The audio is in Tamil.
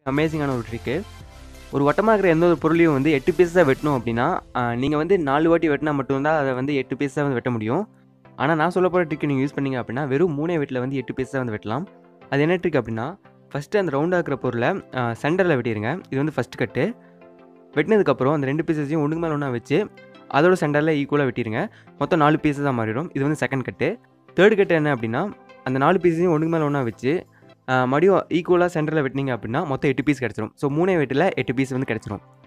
அமேசிங்கான ஒரு ட்ரிக்கு ஒரு வட்டமாக இருக்கிற எந்த ஒரு பொருளையும் வந்து எட்டு பீஸாக வெட்டணும் அப்படின்னா நீங்கள் வந்து நாலு வாட்டி வெட்டினா மட்டும்தான் அதை வந்து எட்டு பீஸாக வந்து வெட்ட முடியும் ஆனால் நான் சொல்ல போகிற ட்ரிக் நீங்கள் யூஸ் பண்ணீங்க அப்படின்னா வெறும் மூணே வெட்டில் வந்து எட்டு பீஸாக வந்து வெட்டலாம் அது என்ன ட்ரிக் அப்படின்னா ஃபஸ்ட்டு அந்த ரவுண்டாக இருக்கிற பொருளை சென்டரில் வெட்டிடுங்க இது வந்து ஃபஸ்ட் கட்டு வெட்டினதுக்கப்புறம் அந்த ரெண்டு பீசஸையும் ஒன்றுக்கு மேலே ஒன்றா வச்சு அதோட சென்டரில் ஈக்குவலாக வெட்டிடுங்க மொத்தம் நாலு பீஸஸ் தான் மாறிடும் இது வந்து செகண்ட் கட்டு தேர்ட் கட்டு என்ன அப்படின்னா அந்த நாலு பீஸையும் ஒன்றுக்கு மேலே ஒன்றா வச்சு ஆஹ் மறுபடியும் ஈக்குவலாக சென்டரில் வெட்டினீங்க அப்படின்னா மொத்தம் எட்டு பீஸ் கிடச்சிரும் ஸோ மூணே வெட்டில் எட்டு பீஸ் வந்து கிடச்சிரும்